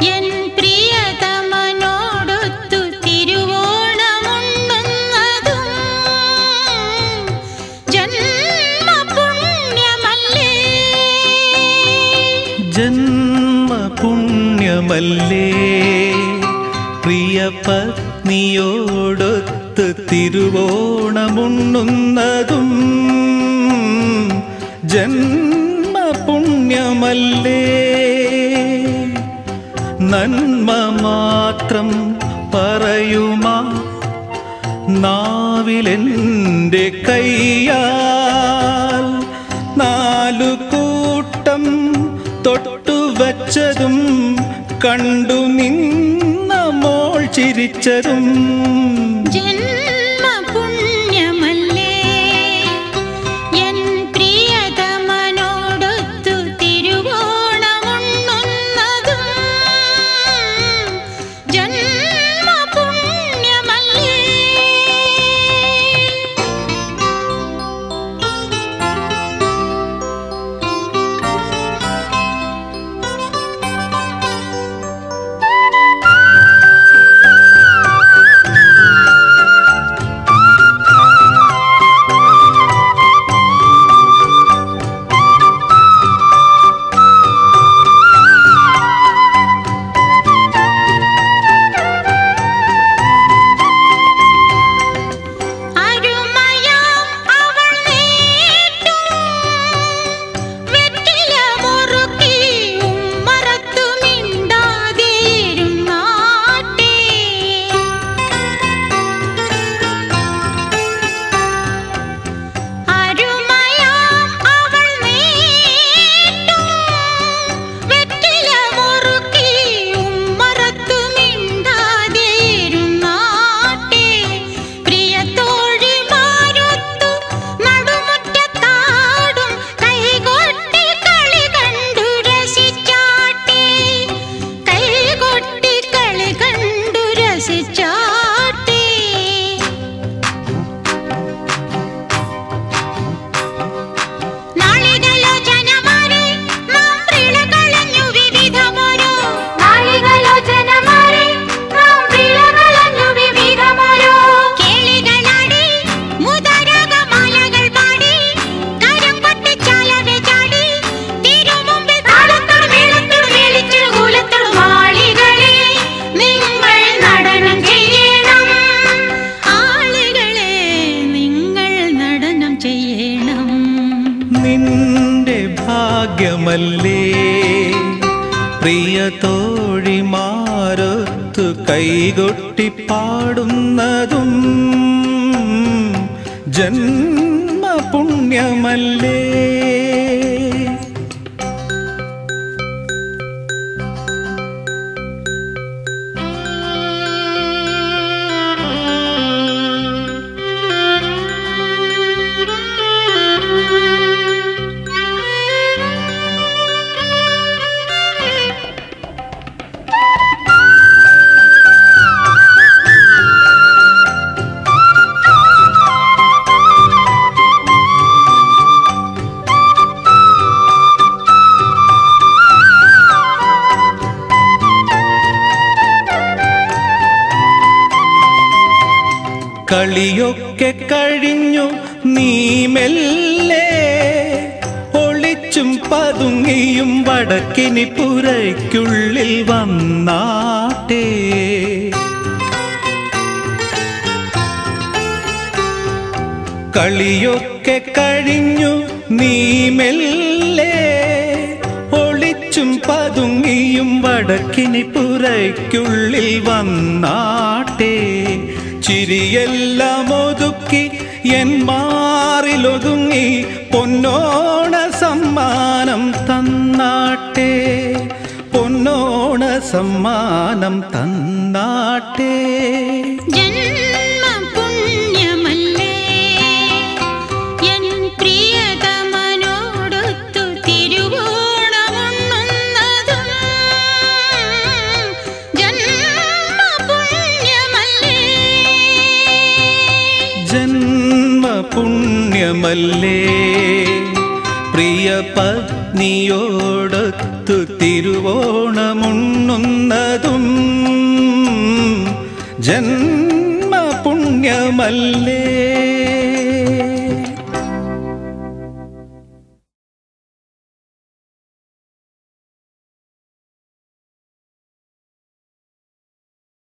N പ്രിയതമനോടൊത്തു തിരുവോണമുണ്ണുന്നതും ജന്മപുണ്യമല്ലേ ജന്മപുണ്യമല്ലേ പ്രിയ പത്നിയോടൊത്ത് തിരുവോണമുണ്ണുന്നതും ജന്മപുണ്യമല്ലേ നന്മ മാത്രം പറയുമാ നാവിലെൻ്റെ കയ്യാൽ നാലു കൂട്ടം തൊട്ടുവച്ചതും കണ്ടു നിന്ന മോൾ ചിരിച്ചതും ജന്മപുണ്യമല്ലേ എൻ പ്രിയതമനോടൊത്തു തിരുവോണമുണ്ണുന്നതും ജന്മപുണ്യമല്ലേ അരുമയാം അവൾ നീട്ടും വെറ്റില മുറുക്കി ഉമ്മറത്തു മിണ്ടാതിരുന്നാട്ടെ അരുമയാം അവൾ നീട്ടും വെറ്റില മുറുക്കി ഉമ്മറത്തു മിണ്ടാതിരുന്നാട്ടെ പ്രിയത്തോഴിമാരൊത്തു നടുമുറ്റത്താടും കൈകൊട്ടി കളി കണ്ടു രസിച്ചാട്ടെ കൈകൊട്ടി കളി കണ്ടു രസിച്ചാട്ടെ നാളികലോചനമാരെ നാം വിളകളഞ്ഞു വിവിധമോരോ നാളികലോചനമാരെ നാം വിളകളഞ്ഞു വിവിധമോരോ കേളികളാടി മുതരകമാലകൾ പാടി കരം പൊട്ടിച്ചാലവെ ചാടി തിരുമുമ്പിൽ താളത്തോട് മേളത്തോട് മേളിച്ചു കൂലത്തോട് മാളികളെ നിങ്ങൾ നടനം ചെയ്യണം ആളുകളെ നിങ്ങൾ നടനം ചെയ്യണം നിന്റെ ഭാഗ്യമല്ലേ പ്രിയ തോഴിമാരൊത്തു കൈകൊട്ടി പാടുന്നതും ജന്മപുണ്യമല്ലേ കളിയൊക്കെ കഴിഞ്ഞു നീ മെല്ലെ ഒളിച്ചും പതുങ്ങിയും വടക്കിനി പുരയ്ക്കുള്ളിൽ വന്നാട്ടെ കളിയൊക്കെ കഴിഞ്ഞു നീ മെല്ലെ ഒളിച്ചും പതുങ്ങിയും വടക്കിനി പുരയ്ക്കുള്ളിൽ വന്നാട്ടെ ചിരിയെല്ലാം ഒതുക്കി എൻ മാറിലൊതുങ്ങി പൊന്നോണ സമ്മാനം തന്നാട്ടെ പൊന്നോണ സമ്മാനം തന്നാട്ടെ ജന്മപുണ്യമല്ലേ എൻ പ്രിയതമനോടൊത്തു തിരുവോണമുണ്ണുന്നതും ജന്മപുണ്യമല്ലേ ജന്മപുണ്യമല്ലേ പ്രിയ പത്നിയോടൊത്ത് അടുത്തു തിരുവോണമുണ്ണുന്നതും ജന്മപുണ്യമല്ലേ